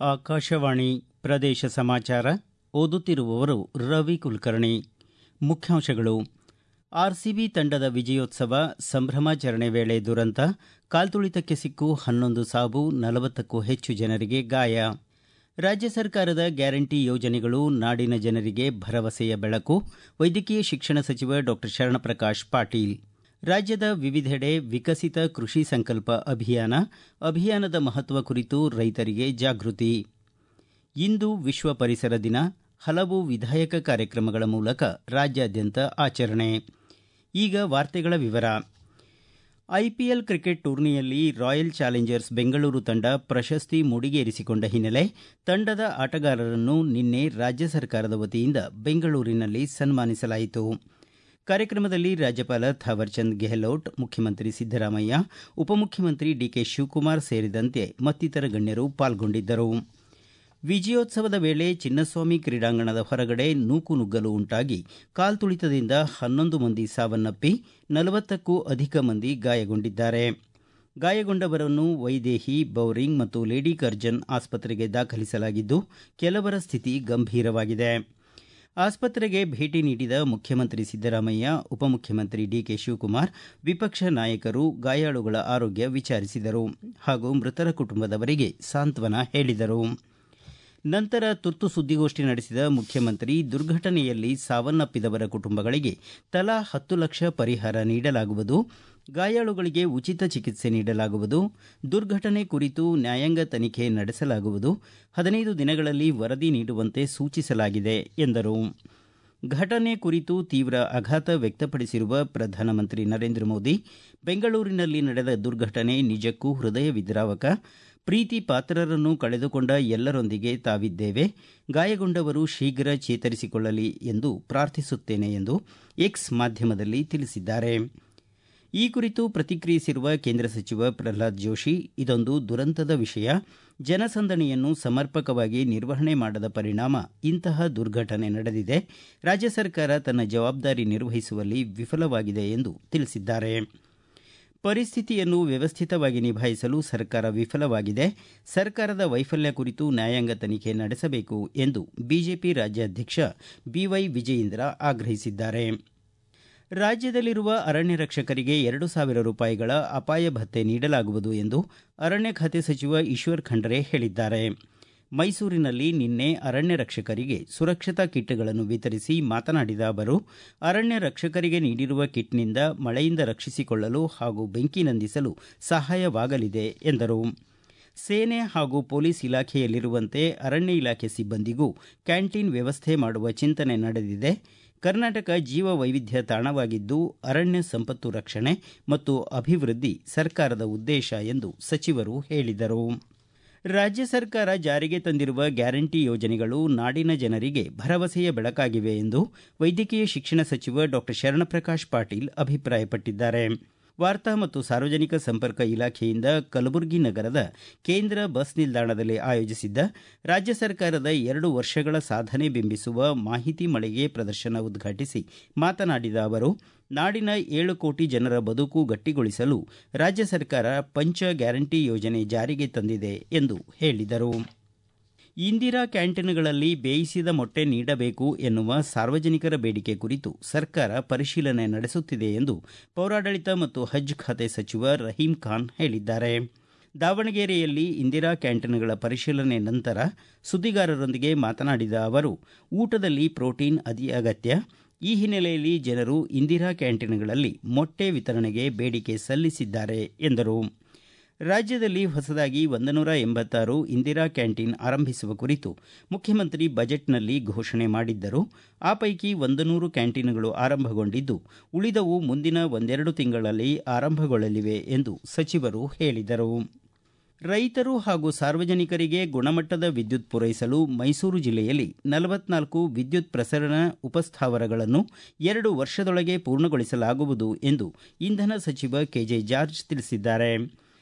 ಆಕಾಶವಾಣಿ ಪ್ರದೇಶ ಸಮಾಚಾರ ಓದುತ್ತಿರುವವರು ರವಿ ಕುಲಕರ್ಣಿ ಮುಖ್ಯಾಂಶಗಳು ಆರ್ಸಿಬಿ ತಂಡದ ವಿಜಯೋತ್ಸವ ಸಂಭ್ರಮಾಚರಣೆ ವೇಳೆ ದುರಂತ ಕಾಲ್ತುಳಿತಕ್ಕೆ ಸಿಕ್ಕು ಹನ್ನೊಂದು ಸಾವು ನಲವತ್ತಕ್ಕೂ ಹೆಚ್ಚು ಜನರಿಗೆ ಗಾಯ ರಾಜ್ಯ ಸರ್ಕಾರದ ಗ್ಯಾರಂಟಿ ಯೋಜನೆಗಳು ನಾಡಿನ ಜನರಿಗೆ ಭರವಸೆಯ ಬೆಳಕು ವೈದ್ಯಕೀಯ ಶಿಕ್ಷಣ ಸಚಿವ ಡಾಕ್ಟರ್ ಶರಣಪ್ರಕಾಶ್ ಪಾಟೀಲ್ ರಾಜ್ಯದ ವಿವಿಧೆಡೆ ವಿಕಸಿತ ಕೃಷಿ ಸಂಕಲ್ಪ ಅಭಿಯಾನ ಅಭಿಯಾನದ ಮಹತ್ವ ಕುರಿತು ರೈತರಿಗೆ ಜಾಗೃತಿ ಇಂದು ವಿಶ್ವ ಪರಿಸರ ದಿನ ಹಲವು ವಿಧಾಯಕ ಕಾರ್ಯಕ್ರಮಗಳ ಮೂಲಕ ರಾಜ್ಯಾದ್ಯಂತ ಆಚರಣೆ ಈಗ ವಾರ್ತೆಗಳ ವಿವರ ಐಪಿಎಲ್ ಕ್ರಿಕೆಟ್ ಟೂರ್ನಿಯಲ್ಲಿ ರಾಯಲ್ ಚಾಲೆಂಜರ್ಸ್ ಬೆಂಗಳೂರು ತಂಡ ಪ್ರಶಸ್ತಿ ಮುಡಿಗೇರಿಸಿಕೊಂಡ ಹಿನ್ನೆಲೆ ತಂಡದ ಆಟಗಾರರನ್ನು ನಿನ್ನೆ ರಾಜ್ಯ ಸರ್ಕಾರದ ವತಿಯಿಂದ ಬೆಂಗಳೂರಿನಲ್ಲಿ ಸನ್ಮಾನಿಸಲಾಯಿತು ಕಾರ್ಯಕ್ರಮದಲ್ಲಿ ರಾಜ್ಯಪಾಲ ಥಾವರ್ಚಂದ್ ಗೆಹ್ಲೋಟ್ ಮುಖ್ಯಮಂತ್ರಿ ಸಿದ್ದರಾಮಯ್ಯ ಉಪಮುಖ್ಯಮಂತ್ರಿ ಡಿಕೆ ಶಿವಕುಮಾರ್ ಸೇರಿದಂತೆ ಮತ್ತಿತರ ಗಣ್ಯರು ಪಾಲ್ಗೊಂಡಿದ್ದರು ವಿಜಯೋತ್ಸವದ ವೇಳೆ ಚಿನ್ನಸ್ವಾಮಿ ಕ್ರೀಡಾಂಗಣದ ಹೊರಗಡೆ ನೂಕುನುಗ್ಗಲು ಉಂಟಾಗಿ ಕಾಲ್ತುಳಿತದಿಂದ ಹನ್ನೊಂದು ಮಂದಿ ಸಾವನ್ನಪ್ಪಿ ನಲವತ್ತಕ್ಕೂ ಅಧಿಕ ಮಂದಿ ಗಾಯಗೊಂಡಿದ್ದಾರೆ ಗಾಯಗೊಂಡವರನ್ನು ವೈದೇಹಿ ಬೌರಿಂಗ್ ಮತ್ತು ಲೇಡಿ ಕರ್ಜನ್ ಆಸ್ಪತ್ರೆಗೆ ದಾಖಲಿಸಲಾಗಿದ್ದು ಕೆಲವರ ಸ್ಥಿತಿ ಗಂಭೀರವಾಗಿದೆ ಆಸ್ಪತ್ರೆಗೆ ಭೇಟಿ ನೀಡಿದ ಮುಖ್ಯಮಂತ್ರಿ ಸಿದ್ದರಾಮಯ್ಯ ಉಪಮುಖ್ಯಮಂತ್ರಿ ಡಿಕೆ ಶಿವಕುಮಾರ್ ವಿಪಕ್ಷ ನಾಯಕರು ಗಾಯಾಳುಗಳ ಆರೋಗ್ಯ ವಿಚಾರಿಸಿದರು ಹಾಗೂ ಮೃತರ ಕುಟುಂಬದವರಿಗೆ ಸಾಂತ್ವನ ಹೇಳಿದರು ನಂತರ ತುರ್ತು ಸುದ್ದಿಗೋಷ್ಠಿ ನಡೆಸಿದ ಮುಖ್ಯಮಂತ್ರಿ ದುರ್ಘಟನೆಯಲ್ಲಿ ಸಾವನ್ನಪ್ಪಿದವರ ಕುಟುಂಬಗಳಿಗೆ ತಲಾ ಹತ್ತು ಲಕ್ಷ ಪರಿಹಾರ ನೀಡಲಾಗುವುದು ಗಾಯಾಳುಗಳಿಗೆ ಉಚಿತ ಚಿಕಿತ್ಸೆ ನೀಡಲಾಗುವುದು ದುರ್ಘಟನೆ ಕುರಿತು ನ್ಯಾಯಾಂಗ ತನಿಖೆ ನಡೆಸಲಾಗುವುದು ಹದಿನೈದು ದಿನಗಳಲ್ಲಿ ವರದಿ ನೀಡುವಂತೆ ಸೂಚಿಸಲಾಗಿದೆ ಎಂದರು ಘಟನೆ ಕುರಿತು ತೀವ್ರ ಆಘಾತ ವ್ಯಕ್ತಪಡಿಸಿರುವ ಪ್ರಧಾನಮಂತ್ರಿ ನರೇಂದ್ರ ಮೋದಿ ಬೆಂಗಳೂರಿನಲ್ಲಿ ನಡೆದ ದುರ್ಘಟನೆ ನಿಜಕ್ಕೂ ಹೃದಯ ವಿದ್ರಾವಕ ಪ್ರೀತಿ ಪಾತ್ರರನ್ನು ಕಳೆದುಕೊಂಡ ಎಲ್ಲರೊಂದಿಗೆ ತಾವಿದ್ದೇವೆ ಗಾಯಗೊಂಡವರು ಶೀಘ್ರ ಚೇತರಿಸಿಕೊಳ್ಳಲಿ ಎಂದು ಪ್ರಾರ್ಥಿಸುತ್ತೇನೆ ಎಂದು ಎಕ್ಸ್ ಮಾಧ್ಯಮದಲ್ಲಿ ತಿಳಿಸಿದ್ದಾರೆ ಈ ಕುರಿತು ಪ್ರತಿಕ್ರಿಯಿಸಿರುವ ಕೇಂದ್ರ ಸಚಿವ ಪ್ರಹ್ಲಾದ್ ಜೋಶಿ ಇದೊಂದು ದುರಂತದ ವಿಷಯ ಜನಸಂದಣಿಯನ್ನು ಸಮರ್ಪಕವಾಗಿ ನಿರ್ವಹಣೆ ಮಾಡದ ಪರಿಣಾಮ ಇಂತಹ ದುರ್ಘಟನೆ ನಡೆದಿದೆ ರಾಜ್ಯ ಸರ್ಕಾರ ತನ್ನ ಜವಾಬ್ದಾರಿ ನಿರ್ವಹಿಸುವಲ್ಲಿ ವಿಫಲವಾಗಿದೆ ಎಂದು ತಿಳಿಸಿದ್ದಾರೆ ಪರಿಸ್ಥಿತಿಯನ್ನು ವ್ಯವಸ್ಥಿತವಾಗಿ ನಿಭಾಯಿಸಲು ಸರ್ಕಾರ ವಿಫಲವಾಗಿದೆ ಸರ್ಕಾರದ ವೈಫಲ್ಯ ಕುರಿತು ನ್ಯಾಯಾಂಗ ತನಿಖೆ ನಡೆಸಬೇಕು ಎಂದು ಬಿಜೆಪಿ ರಾಜ್ಯಾಧ್ಯಕ್ಷ ಬಿವೈ ವಿಜಯೇಂದ್ರ ಆಗ್ರಹಿಸಿದ್ದಾರೆ ರಾಜ್ಯದಲ್ಲಿರುವ ಅರಣ್ಯ ರಕ್ಷಕರಿಗೆ ಎರಡು ಸಾವಿರ ರೂಪಾಯಿಗಳ ಅಪಾಯ ಭತ್ತೆ ನೀಡಲಾಗುವುದು ಎಂದು ಅರಣ್ಯ ಖಾತೆ ಸಚಿವ ಈಶ್ವರ್ ಖಂಡ್ರೆ ಹೇಳಿದ್ದಾರೆ ಮೈಸೂರಿನಲ್ಲಿ ನಿನ್ನೆ ಅರಣ್ಯ ರಕ್ಷಕರಿಗೆ ಸುರಕ್ಷತಾ ಕಿಟ್ಗಳನ್ನು ವಿತರಿಸಿ ಮಾತನಾಡಿದ ಅವರು ಅರಣ್ಯ ರಕ್ಷಕರಿಗೆ ನೀಡಿರುವ ಕಿಟ್ನಿಂದ ಮಳೆಯಿಂದ ರಕ್ಷಿಸಿಕೊಳ್ಳಲು ಹಾಗೂ ಬೆಂಕಿ ನಂದಿಸಲು ಸಹಾಯವಾಗಲಿದೆ ಎಂದರು ಸೇನೆ ಹಾಗೂ ಪೊಲೀಸ್ ಇಲಾಖೆಯಲ್ಲಿರುವಂತೆ ಅರಣ್ಯ ಇಲಾಖೆ ಸಿಬ್ಬಂದಿಗೂ ಕ್ಯಾಂಟೀನ್ ವ್ಯವಸ್ಥೆ ಮಾಡುವ ಚಿಂತನೆ ನಡೆದಿದೆ ಕರ್ನಾಟಕ ಜೀವ ವೈವಿಧ್ಯ ತಾಣವಾಗಿದ್ದು ಅರಣ್ಯ ಸಂಪತ್ತು ರಕ್ಷಣೆ ಮತ್ತು ಅಭಿವೃದ್ಧಿ ಸರ್ಕಾರದ ಉದ್ದೇಶ ಎಂದು ಸಚಿವರು ಹೇಳಿದರು ರಾಜ್ಯ ಸರ್ಕಾರ ಜಾರಿಗೆ ತಂದಿರುವ ಗ್ಯಾರಂಟಿ ಯೋಜನೆಗಳು ನಾಡಿನ ಜನರಿಗೆ ಭರವಸೆಯ ಬೆಳಕಾಗಿವೆ ಎಂದು ವೈದ್ಯಕೀಯ ಶಿಕ್ಷಣ ಸಚಿವ ಡಾಕ್ಟರ್ ಶರಣಪ್ರಕಾಶ್ ಪಾಟೀಲ್ ಅಭಿಪ್ರಾಯಪಟ್ಟಿದ್ದಾರೆ ವಾರ್ತಾ ಮತ್ತು ಸಾರ್ವಜನಿಕ ಸಂಪರ್ಕ ಇಲಾಖೆಯಿಂದ ಕಲಬುರಗಿ ನಗರದ ಕೇಂದ್ರ ಬಸ್ ನಿಲ್ದಾಣದಲ್ಲಿ ಆಯೋಜಿಸಿದ್ದ ರಾಜ್ಯ ಸರ್ಕಾರದ ಎರಡು ವರ್ಷಗಳ ಸಾಧನೆ ಬಿಂಬಿಸುವ ಮಾಹಿತಿ ಮಳಿಗೆ ಪ್ರದರ್ಶನ ಉದ್ಘಾಟಿಸಿ ಮಾತನಾಡಿದ ಅವರು ನಾಡಿನ ಏಳು ಕೋಟಿ ಜನರ ಬದುಕು ಗಟ್ಟಿಗೊಳಿಸಲು ರಾಜ್ಯ ಸರ್ಕಾರ ಪಂಚ ಗ್ಯಾರಂಟಿ ಯೋಜನೆ ಜಾರಿಗೆ ತಂದಿದೆ ಎಂದು ಹೇಳಿದರು ಇಂದಿರಾ ಕ್ಯಾಂಟೀನ್ಗಳಲ್ಲಿ ಬೇಯಿಸಿದ ಮೊಟ್ಟೆ ನೀಡಬೇಕು ಎನ್ನುವ ಸಾರ್ವಜನಿಕರ ಬೇಡಿಕೆ ಕುರಿತು ಸರ್ಕಾರ ಪರಿಶೀಲನೆ ನಡೆಸುತ್ತಿದೆ ಎಂದು ಪೌರಾಡಳಿತ ಮತ್ತು ಹಜ್ ಖಾತೆ ಸಚಿವ ರಹೀಂ ಖಾನ್ ಹೇಳಿದ್ದಾರೆ ದಾವಣಗೆರೆಯಲ್ಲಿ ಇಂದಿರಾ ಕ್ಯಾಂಟೀನ್ಗಳ ಪರಿಶೀಲನೆ ನಂತರ ಸುದ್ದಿಗಾರರೊಂದಿಗೆ ಮಾತನಾಡಿದ ಅವರು ಊಟದಲ್ಲಿ ಪ್ರೋಟೀನ್ ಅತಿ ಅಗತ್ಯ ಈ ಹಿನ್ನೆಲೆಯಲ್ಲಿ ಜನರು ಇಂದಿರಾ ಕ್ಯಾಂಟೀನ್ಗಳಲ್ಲಿ ಮೊಟ್ಟೆ ವಿತರಣೆಗೆ ಬೇಡಿಕೆ ಸಲ್ಲಿಸಿದ್ದಾರೆ ಎಂದರು ರಾಜ್ಯದಲ್ಲಿ ಹೊಸದಾಗಿ ಒಂದನೂರ ಎಂಬತ್ತಾರು ಇಂದಿರಾ ಕ್ಯಾಂಟೀನ್ ಆರಂಭಿಸುವ ಕುರಿತು ಮುಖ್ಯಮಂತ್ರಿ ಬಜೆಟ್ನಲ್ಲಿ ಘೋಷಣೆ ಮಾಡಿದ್ದರು ಆ ಪೈಕಿ ಒಂದು ನೂರು ಕ್ಯಾಂಟೀನ್ಗಳು ಆರಂಭಗೊಂಡಿದ್ದು ಉಳಿದವು ಮುಂದಿನ ಒಂದೆರಡು ತಿಂಗಳಲ್ಲಿ ಆರಂಭಗೊಳ್ಳಲಿವೆ ಎಂದು ಸಚಿವರು ಹೇಳಿದರು ರೈತರು ಹಾಗೂ ಸಾರ್ವಜನಿಕರಿಗೆ ಗುಣಮಟ್ಟದ ವಿದ್ಯುತ್ ಪೂರೈಸಲು ಮೈಸೂರು ಜಿಲ್ಲೆಯಲ್ಲಿ ನಲವತ್ನಾಲ್ಕು ವಿದ್ಯುತ್ ಪ್ರಸರಣ ಉಪಸ್ಥಾವರಗಳನ್ನು ಎರಡು ವರ್ಷದೊಳಗೆ ಪೂರ್ಣಗೊಳಿಸಲಾಗುವುದು ಎಂದು ಇಂಧನ ಸಚಿವ ಕೆಜೆ ಜಾರ್ಜ್ ತಿಳಿಸಿದ್ದಾರೆ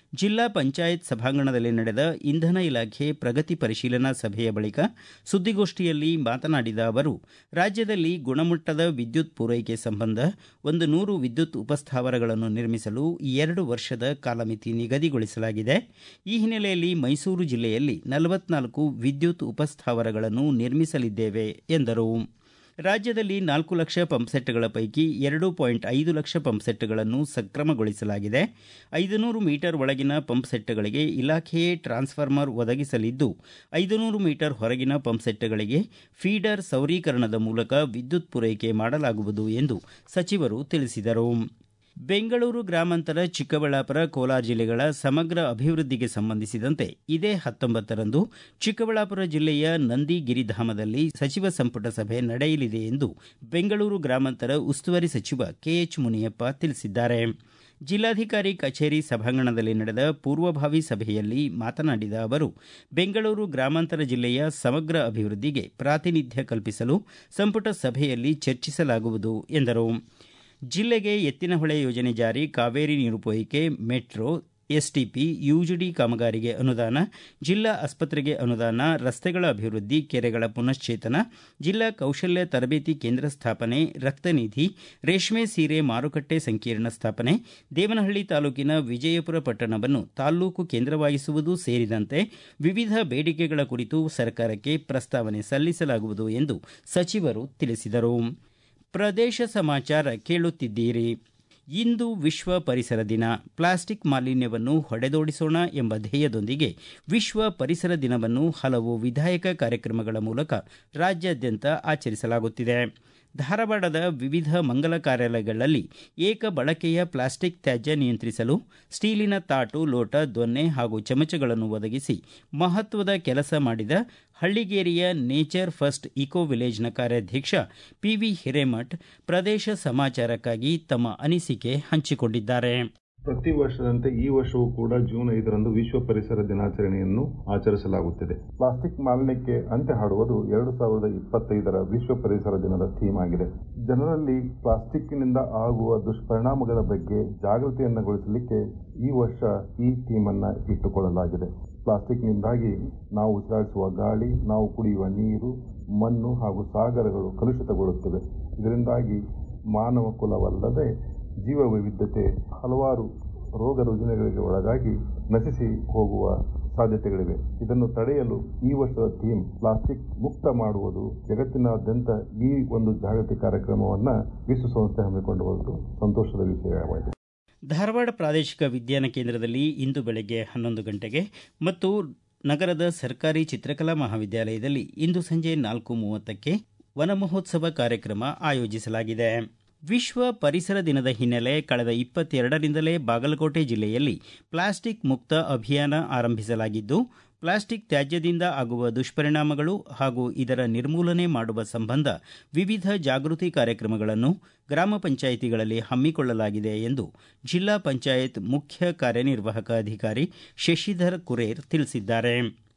ಜಿಲ್ಲಾ ಪಂಚಾಯತ್ ಸಭಾಂಗಣದಲ್ಲಿ ನಡೆದ ಇಂಧನ ಇಲಾಖೆ ಪ್ರಗತಿ ಪರಿಶೀಲನಾ ಸಭೆಯ ಬಳಿಕ ಸುದ್ದಿಗೋಷ್ಠಿಯಲ್ಲಿ ಮಾತನಾಡಿದ ಅವರು ರಾಜ್ಯದಲ್ಲಿ ಗುಣಮಟ್ಟದ ವಿದ್ಯುತ್ ಪೂರೈಕೆ ಸಂಬಂಧ ಒಂದು ನೂರು ವಿದ್ಯುತ್ ಉಪಸ್ಥಾವರಗಳನ್ನು ನಿರ್ಮಿಸಲು ಎರಡು ವರ್ಷದ ಕಾಲಮಿತಿ ನಿಗದಿಗೊಳಿಸಲಾಗಿದೆ ಈ ಹಿನ್ನೆಲೆಯಲ್ಲಿ ಮೈಸೂರು ಜಿಲ್ಲೆಯಲ್ಲಿ ನಲವತ್ನಾಲ್ಕು ವಿದ್ಯುತ್ ಉಪಸ್ಥಾವರಗಳನ್ನು ನಿರ್ಮಿಸಲಿದ್ದೇವೆ ಎಂದರು ರಾಜ್ಯದಲ್ಲಿ ನಾಲ್ಕು ಲಕ್ಷ ಪಂಪ್ಸೆಟ್ಗಳ ಪೈಕಿ ಎರಡು ಪಾಯಿಂಟ್ ಐದು ಲಕ್ಷ ಪಂಪ್ಸೆಟ್ಗಳನ್ನು ಸಕ್ರಮಗೊಳಿಸಲಾಗಿದೆ ಐದುನೂರು ಮೀಟರ್ ಒಳಗಿನ ಪಂಪ್ಸೆಟ್ಗಳಿಗೆ ಇಲಾಖೆಯೇ ಟ್ರಾನ್ಸ್ಫಾರ್ಮರ್ ಒದಗಿಸಲಿದ್ದು ಐದುನೂರು ಮೀಟರ್ ಹೊರಗಿನ ಪಂಪ್ಸೆಟ್ಗಳಿಗೆ ಫೀಡರ್ ಸೌರೀಕರಣದ ಮೂಲಕ ವಿದ್ಯುತ್ ಪೂರೈಕೆ ಮಾಡಲಾಗುವುದು ಎಂದು ಸಚಿವರು ತಿಳಿಸಿದರು ಬೆಂಗಳೂರು ಗ್ರಾಮಾಂತರ ಚಿಕ್ಕಬಳ್ಳಾಪುರ ಕೋಲಾರ ಜಿಲ್ಲೆಗಳ ಸಮಗ್ರ ಅಭಿವೃದ್ಧಿಗೆ ಸಂಬಂಧಿಸಿದಂತೆ ಇದೇ ಹತ್ತೊಂಬತ್ತರಂದು ಚಿಕ್ಕಬಳ್ಳಾಪುರ ಜಿಲ್ಲೆಯ ನಂದಿಗಿರಿಧಾಮದಲ್ಲಿ ಸಚಿವ ಸಂಪುಟ ಸಭೆ ನಡೆಯಲಿದೆ ಎಂದು ಬೆಂಗಳೂರು ಗ್ರಾಮಾಂತರ ಉಸ್ತುವಾರಿ ಸಚಿವ ಕೆಎಚ್ ಮುನಿಯಪ್ಪ ತಿಳಿಸಿದ್ದಾರೆ ಜಿಲ್ಲಾಧಿಕಾರಿ ಕಚೇರಿ ಸಭಾಂಗಣದಲ್ಲಿ ನಡೆದ ಪೂರ್ವಭಾವಿ ಸಭೆಯಲ್ಲಿ ಮಾತನಾಡಿದ ಅವರು ಬೆಂಗಳೂರು ಗ್ರಾಮಾಂತರ ಜಿಲ್ಲೆಯ ಸಮಗ್ರ ಅಭಿವೃದ್ಧಿಗೆ ಪ್ರಾತಿನಿಧ್ಯ ಕಲ್ಪಿಸಲು ಸಂಪುಟ ಸಭೆಯಲ್ಲಿ ಚರ್ಚಿಸಲಾಗುವುದು ಎಂದರು ಜಿಲ್ಲೆಗೆ ಎತ್ತಿನಹೊಳೆ ಯೋಜನೆ ಜಾರಿ ಕಾವೇರಿ ನೀರು ಪೂರೈಕೆ ಮೆಟ್ರೋ ಎಸ್ಟಿಪಿ ಯುಜಿಡಿ ಕಾಮಗಾರಿಗೆ ಅನುದಾನ ಜಿಲ್ಲಾ ಆಸ್ಪತ್ರೆಗೆ ಅನುದಾನ ರಸ್ತೆಗಳ ಅಭಿವೃದ್ಧಿ ಕೆರೆಗಳ ಪುನಶ್ಚೇತನ ಜಿಲ್ಲಾ ಕೌಶಲ್ಯ ತರಬೇತಿ ಕೇಂದ್ರ ಸ್ಥಾಪನೆ ರಕ್ತನಿಧಿ ರೇಷ್ಮೆ ಸೀರೆ ಮಾರುಕಟ್ಟೆ ಸಂಕೀರ್ಣ ಸ್ಥಾಪನೆ ದೇವನಹಳ್ಳಿ ತಾಲೂಕಿನ ವಿಜಯಪುರ ಪಟ್ಟಣವನ್ನು ತಾಲ್ಲೂಕು ಕೇಂದ್ರವಾಗಿಸುವುದು ಸೇರಿದಂತೆ ವಿವಿಧ ಬೇಡಿಕೆಗಳ ಕುರಿತು ಸರ್ಕಾರಕ್ಕೆ ಪ್ರಸ್ತಾವನೆ ಸಲ್ಲಿಸಲಾಗುವುದು ಎಂದು ಸಚಿವರು ತಿಳಿಸಿದರು ಪ್ರದೇಶ ಸಮಾಚಾರ ಕೇಳುತ್ತಿದ್ದೀರಿ ಇಂದು ವಿಶ್ವ ಪರಿಸರ ದಿನ ಪ್ಲಾಸ್ಟಿಕ್ ಮಾಲಿನ್ಯವನ್ನು ಹೊಡೆದೋಡಿಸೋಣ ಎಂಬ ಧ್ಯೇಯದೊಂದಿಗೆ ವಿಶ್ವ ಪರಿಸರ ದಿನವನ್ನು ಹಲವು ವಿಧಾಯಕ ಕಾರ್ಯಕ್ರಮಗಳ ಮೂಲಕ ರಾಜ್ಯಾದ್ಯಂತ ಆಚರಿಸಲಾಗುತ್ತಿದೆ ಧಾರವಾಡದ ವಿವಿಧ ಮಂಗಲ ಕಾರ್ಯಾಲಯಗಳಲ್ಲಿ ಏಕ ಬಳಕೆಯ ಪ್ಲಾಸ್ಟಿಕ್ ತ್ಯಾಜ್ಯ ನಿಯಂತ್ರಿಸಲು ಸ್ಟೀಲಿನ ತಾಟು ಲೋಟ ದೊನ್ನೆ ಹಾಗೂ ಚಮಚಗಳನ್ನು ಒದಗಿಸಿ ಮಹತ್ವದ ಕೆಲಸ ಮಾಡಿದ ಹಳ್ಳಿಗೇರಿಯ ನೇಚರ್ ಫಸ್ಟ್ ಇಕೋ ವಿಲೇಜ್ನ ಕಾರ್ಯಾಧ್ಯಕ್ಷ ಪಿವಿ ಹಿರೇಮಠ್ ಪ್ರದೇಶ ಸಮಾಚಾರಕ್ಕಾಗಿ ತಮ್ಮ ಅನಿಸಿಕೆ ಹಂಚಿಕೊಂಡಿದ್ದಾರೆ ಪ್ರತಿ ವರ್ಷದಂತೆ ಈ ವರ್ಷವೂ ಕೂಡ ಜೂನ್ ಐದರಂದು ವಿಶ್ವ ಪರಿಸರ ದಿನಾಚರಣೆಯನ್ನು ಆಚರಿಸಲಾಗುತ್ತಿದೆ ಪ್ಲಾಸ್ಟಿಕ್ ಮಾಲಿನ್ಯಕ್ಕೆ ಅಂತ್ಯ ಹಾಡುವುದು ಎರಡು ಸಾವಿರದ ಇಪ್ಪತ್ತೈದರ ವಿಶ್ವ ಪರಿಸರ ದಿನದ ಥೀಮ್ ಆಗಿದೆ ಜನರಲ್ಲಿ ಪ್ಲಾಸ್ಟಿಕ್ನಿಂದ ಆಗುವ ದುಷ್ಪರಿಣಾಮಗಳ ಬಗ್ಗೆ ಜಾಗೃತಿಯನ್ನಗೊಳಿಸಲಿಕ್ಕೆ ಈ ವರ್ಷ ಈ ಥೀಮ್ ಅನ್ನ ಇಟ್ಟುಕೊಳ್ಳಲಾಗಿದೆ ಪ್ಲಾಸ್ಟಿಕ್ನಿಂದಾಗಿ ನಾವು ಉಸಿರಾಡಿಸುವ ಗಾಳಿ ನಾವು ಕುಡಿಯುವ ನೀರು ಮಣ್ಣು ಹಾಗೂ ಸಾಗರಗಳು ಕಲುಷಿತಗೊಳ್ಳುತ್ತಿವೆ ಇದರಿಂದಾಗಿ ಮಾನವ ಕುಲವಲ್ಲದೆ ಜೀವ ವೈವಿಧ್ಯತೆ ಹಲವಾರು ರೋಗ ರುಜಿನಗಳಿಗೆ ಒಳಗಾಗಿ ನಶಿಸಿ ಹೋಗುವ ಸಾಧ್ಯತೆಗಳಿವೆ ಇದನ್ನು ತಡೆಯಲು ಈ ವರ್ಷದ ಥೀಮ್ ಪ್ಲಾಸ್ಟಿಕ್ ಮುಕ್ತ ಮಾಡುವುದು ಜಗತ್ತಿನಾದ್ಯಂತ ಈ ಒಂದು ಜಾಗೃತಿ ಕಾರ್ಯಕ್ರಮವನ್ನು ವಿಶ್ವಸಂಸ್ಥೆ ಹಮ್ಮಿಕೊಂಡಿರುವುದು ಸಂತೋಷದ ವಿಷಯವಾಗಿದೆ ಧಾರವಾಡ ಪ್ರಾದೇಶಿಕ ವಿಜ್ಞಾನ ಕೇಂದ್ರದಲ್ಲಿ ಇಂದು ಬೆಳಗ್ಗೆ ಹನ್ನೊಂದು ಗಂಟೆಗೆ ಮತ್ತು ನಗರದ ಸರ್ಕಾರಿ ಚಿತ್ರಕಲಾ ಮಹಾವಿದ್ಯಾಲಯದಲ್ಲಿ ಇಂದು ಸಂಜೆ ನಾಲ್ಕು ಮೂವತ್ತಕ್ಕೆ ವನ ಮಹೋತ್ಸವ ಕಾರ್ಯಕ್ರಮ ಆಯೋಜಿಸಲಾಗಿದೆ ವಿಶ್ವ ಪರಿಸರ ದಿನದ ಹಿನ್ನೆಲೆ ಕಳೆದ ಇಪ್ಪತ್ತೆರಡರಿಂದಲೇ ಬಾಗಲಕೋಟೆ ಜಿಲ್ಲೆಯಲ್ಲಿ ಪ್ಲಾಸ್ಟಿಕ್ ಮುಕ್ತ ಅಭಿಯಾನ ಆರಂಭಿಸಲಾಗಿದ್ದು ಪ್ಲಾಸ್ಟಿಕ್ ತ್ಯಾಜ್ಯದಿಂದ ಆಗುವ ದುಷ್ಪರಿಣಾಮಗಳು ಹಾಗೂ ಇದರ ನಿರ್ಮೂಲನೆ ಮಾಡುವ ಸಂಬಂಧ ವಿವಿಧ ಜಾಗೃತಿ ಕಾರ್ಯಕ್ರಮಗಳನ್ನು ಗ್ರಾಮ ಪಂಚಾಯಿತಿಗಳಲ್ಲಿ ಹಮ್ಮಿಕೊಳ್ಳಲಾಗಿದೆ ಎಂದು ಜಿಲ್ಲಾ ಪಂಚಾಯತ್ ಮುಖ್ಯ ಕಾರ್ಯನಿರ್ವಾಹಕ ಅಧಿಕಾರಿ ಶಶಿಧರ್ ಕುರೇರ್ ತಿಳಿಸಿದ್ದಾರೆ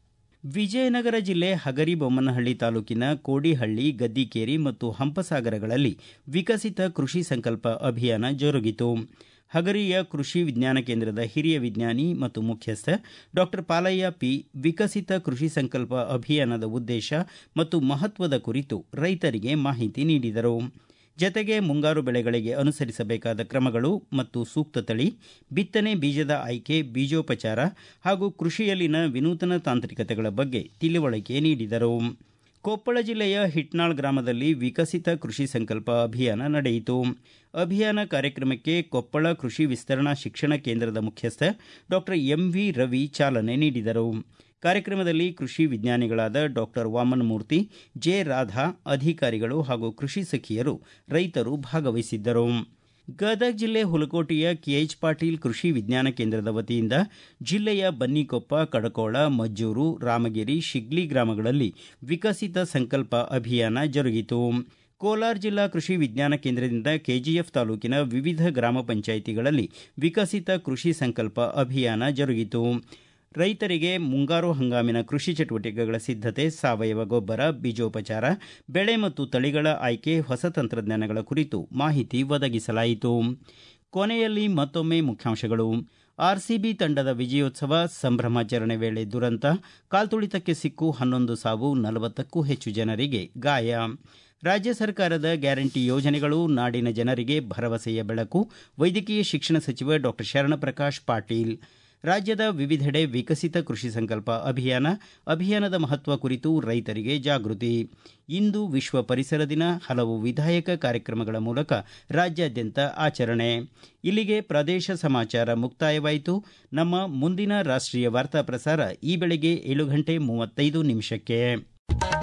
ವಿಜಯನಗರ ಜಿಲ್ಲೆ ಹಗರಿಬೊಮ್ಮನಹಳ್ಳಿ ತಾಲೂಕಿನ ಕೋಡಿಹಳ್ಳಿ ಗದ್ದಿಕೇರಿ ಮತ್ತು ಹಂಪಸಾಗರಗಳಲ್ಲಿ ವಿಕಸಿತ ಕೃಷಿ ಸಂಕಲ್ಪ ಅಭಿಯಾನ ಜರುಗಿತು ಹಗರಿಯ ಕೃಷಿ ವಿಜ್ಞಾನ ಕೇಂದ್ರದ ಹಿರಿಯ ವಿಜ್ಞಾನಿ ಮತ್ತು ಮುಖ್ಯಸ್ಥ ಡಾಕ್ಟರ್ ಪಾಲಯ್ಯ ಪಿ ವಿಕಸಿತ ಕೃಷಿ ಸಂಕಲ್ಪ ಅಭಿಯಾನದ ಉದ್ದೇಶ ಮತ್ತು ಮಹತ್ವದ ಕುರಿತು ರೈತರಿಗೆ ಮಾಹಿತಿ ನೀಡಿದರು ಜತೆಗೆ ಮುಂಗಾರು ಬೆಳೆಗಳಿಗೆ ಅನುಸರಿಸಬೇಕಾದ ಕ್ರಮಗಳು ಮತ್ತು ಸೂಕ್ತ ತಳಿ ಬಿತ್ತನೆ ಬೀಜದ ಆಯ್ಕೆ ಬೀಜೋಪಚಾರ ಹಾಗೂ ಕೃಷಿಯಲ್ಲಿನ ವಿನೂತನ ತಾಂತ್ರಿಕತೆಗಳ ಬಗ್ಗೆ ತಿಳುವಳಿಕೆ ನೀಡಿದರು ಕೊಪ್ಪಳ ಜಿಲ್ಲೆಯ ಹಿಟ್ನಾಳ್ ಗ್ರಾಮದಲ್ಲಿ ವಿಕಸಿತ ಕೃಷಿ ಸಂಕಲ್ಪ ಅಭಿಯಾನ ನಡೆಯಿತು ಅಭಿಯಾನ ಕಾರ್ಯಕ್ರಮಕ್ಕೆ ಕೊಪ್ಪಳ ಕೃಷಿ ವಿಸ್ತರಣಾ ಶಿಕ್ಷಣ ಕೇಂದ್ರದ ಮುಖ್ಯಸ್ಥ ಡಾಕ್ಟರ್ ಎಂವಿ ರವಿ ಚಾಲನೆ ನೀಡಿದರು ಕಾರ್ಯಕ್ರಮದಲ್ಲಿ ಕೃಷಿ ವಿಜ್ಞಾನಿಗಳಾದ ಡಾಕ್ಟರ್ ವಾಮನ್ ಮೂರ್ತಿ ಜೆ ರಾಧಾ ಅಧಿಕಾರಿಗಳು ಹಾಗೂ ಕೃಷಿ ಸಖಿಯರು ರೈತರು ಭಾಗವಹಿಸಿದ್ದರು ಗದಗ ಜಿಲ್ಲೆ ಹುಲಕೋಟೆಯ ಕೆಎಚ್ ಪಾಟೀಲ್ ಕೃಷಿ ವಿಜ್ಞಾನ ಕೇಂದ್ರದ ವತಿಯಿಂದ ಜಿಲ್ಲೆಯ ಬನ್ನಿಕೊಪ್ಪ ಕಡಕೋಳ ಮಜ್ಜೂರು ರಾಮಗಿರಿ ಶಿಗ್ಲಿ ಗ್ರಾಮಗಳಲ್ಲಿ ವಿಕಸಿತ ಸಂಕಲ್ಪ ಅಭಿಯಾನ ಜರುಗಿತು ಕೋಲಾರ ಜಿಲ್ಲಾ ಕೃಷಿ ವಿಜ್ಞಾನ ಕೇಂದ್ರದಿಂದ ಕೆಜಿಎಫ್ ತಾಲೂಕಿನ ವಿವಿಧ ಗ್ರಾಮ ಪಂಚಾಯಿತಿಗಳಲ್ಲಿ ವಿಕಸಿತ ಕೃಷಿ ಸಂಕಲ್ಪ ಅಭಿಯಾನ ಜರುಗಿತು ರೈತರಿಗೆ ಮುಂಗಾರು ಹಂಗಾಮಿನ ಕೃಷಿ ಚಟುವಟಿಕೆಗಳ ಸಿದ್ಧತೆ ಸಾವಯವ ಗೊಬ್ಬರ ಬೀಜೋಪಚಾರ ಬೆಳೆ ಮತ್ತು ತಳಿಗಳ ಆಯ್ಕೆ ಹೊಸ ತಂತ್ರಜ್ಞಾನಗಳ ಕುರಿತು ಮಾಹಿತಿ ಒದಗಿಸಲಾಯಿತು ಕೊನೆಯಲ್ಲಿ ಮತ್ತೊಮ್ಮೆ ಮುಖ್ಯಾಂಶಗಳು ಆರ್ಸಿಬಿ ತಂಡದ ವಿಜಯೋತ್ಸವ ಸಂಭ್ರಮಾಚರಣೆ ವೇಳೆ ದುರಂತ ಕಾಲ್ತುಳಿತಕ್ಕೆ ಸಿಕ್ಕು ಹನ್ನೊಂದು ಸಾವು ನಲವತ್ತಕ್ಕೂ ಹೆಚ್ಚು ಜನರಿಗೆ ಗಾಯ ರಾಜ್ಯ ಸರ್ಕಾರದ ಗ್ಯಾರಂಟಿ ಯೋಜನೆಗಳು ನಾಡಿನ ಜನರಿಗೆ ಭರವಸೆಯ ಬೆಳಕು ವೈದ್ಯಕೀಯ ಶಿಕ್ಷಣ ಸಚಿವ ಡಾಕ್ಟರ್ ಶರಣಪ್ರಕಾಶ್ ಪಾಟೀಲ್ ರಾಜ್ಯದ ವಿವಿಧೆಡೆ ವಿಕಸಿತ ಕೃಷಿ ಸಂಕಲ್ಪ ಅಭಿಯಾನ ಅಭಿಯಾನದ ಮಹತ್ವ ಕುರಿತು ರೈತರಿಗೆ ಜಾಗೃತಿ ಇಂದು ವಿಶ್ವ ಪರಿಸರ ದಿನ ಹಲವು ವಿಧಾಯಕ ಕಾರ್ಯಕ್ರಮಗಳ ಮೂಲಕ ರಾಜ್ಯಾದ್ಯಂತ ಆಚರಣೆ ಇಲ್ಲಿಗೆ ಪ್ರದೇಶ ಸಮಾಚಾರ ಮುಕ್ತಾಯವಾಯಿತು ನಮ್ಮ ಮುಂದಿನ ರಾಷ್ಟೀಯ ವಾರ್ತಾ ಪ್ರಸಾರ ಈ ಬೆಳಗ್ಗೆ ಏಳು ಗಂಟೆ ಮೂವತ್ತೈದು ನಿಮಿಷಕ್ಕೆ